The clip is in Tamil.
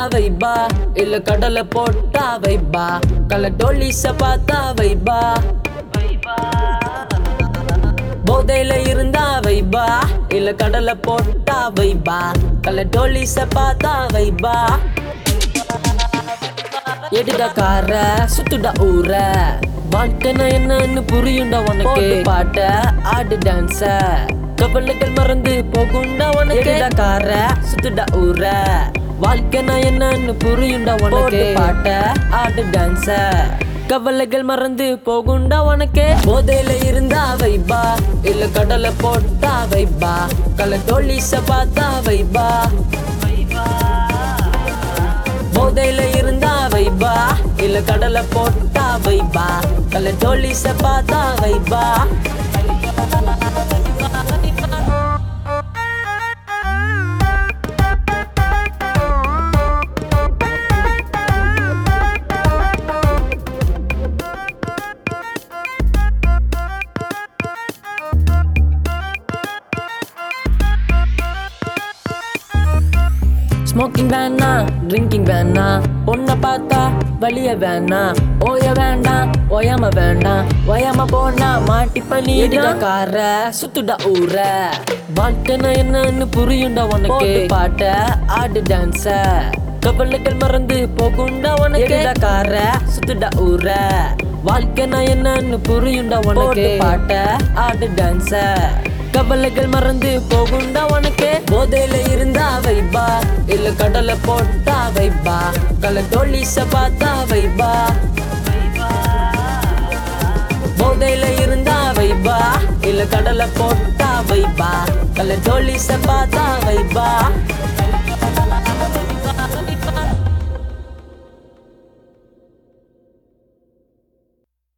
வைபா இல்ல கடலை போட்டா வைபா கல டோலிஸ பார்த்தா வைபா போதையில இருந்தா வைபா இல்ல கடலை போட்டா வைபா கல டோலிஸ பார்த்தா வைபா எடுடா கார சுத்துடா ஊர வாழ்க்கைனா என்னன்னு புரியுண்டா உனக்கு பாட்ட ஆடு டான்ஸ கவலைகள் மறந்து போகுண்டா உனக்கு எடுடா கார சுத்துடா ஊர வாழ்க்கைனா என்னன்னு புரியுண்டா உனக்கு பாட்ட ஆடு டான்ஸ கவலைகள் மறந்து போகுண்டா உனக்கு போதையில இருந்தா வைபா இல்ல கடலை போட்டா வைபா கல டோலிஸ பார்த்தா வைபா போதையில இருந்தா வைபா இல்ல கடலை போட்டா வைபா கல டோலிஸ பார்த்தா வைபா ஸ்மோக்கிங் வேணா ட்ரிங்கிங் வேணா பொண்ணை பார்த்தா வலிய வேணா ஓய வேண்டாம் ஓயாம வேண்டாம் ஓயாம போனா மாட்டி பண்ணி கார சுத்துடா ஊர வாழ்க்கைனா என்னன்னு புரியுண்டா உனக்கு பாட்ட ஆடு டான்ஸ கவலைகள் மறந்து போகுண்டா உனக்கு கார சுத்துடா ஊர வாழ்க்கைனா என்னன்னு புரியுண்டா உனக்கு பாட்ட ஆடு டான்ஸ கவலைகள் மறந்து போகுண்டா உனக்கு போதையில இருந்தா வைபா இல்ல கடலை போட்டா வைபா கல டோலிஸ பார்த்தா வைபா போதையில இருந்தா வைபா இல்ல கடலை போட்டா வைபா கல டோலிஸ பார்த்தா வைபா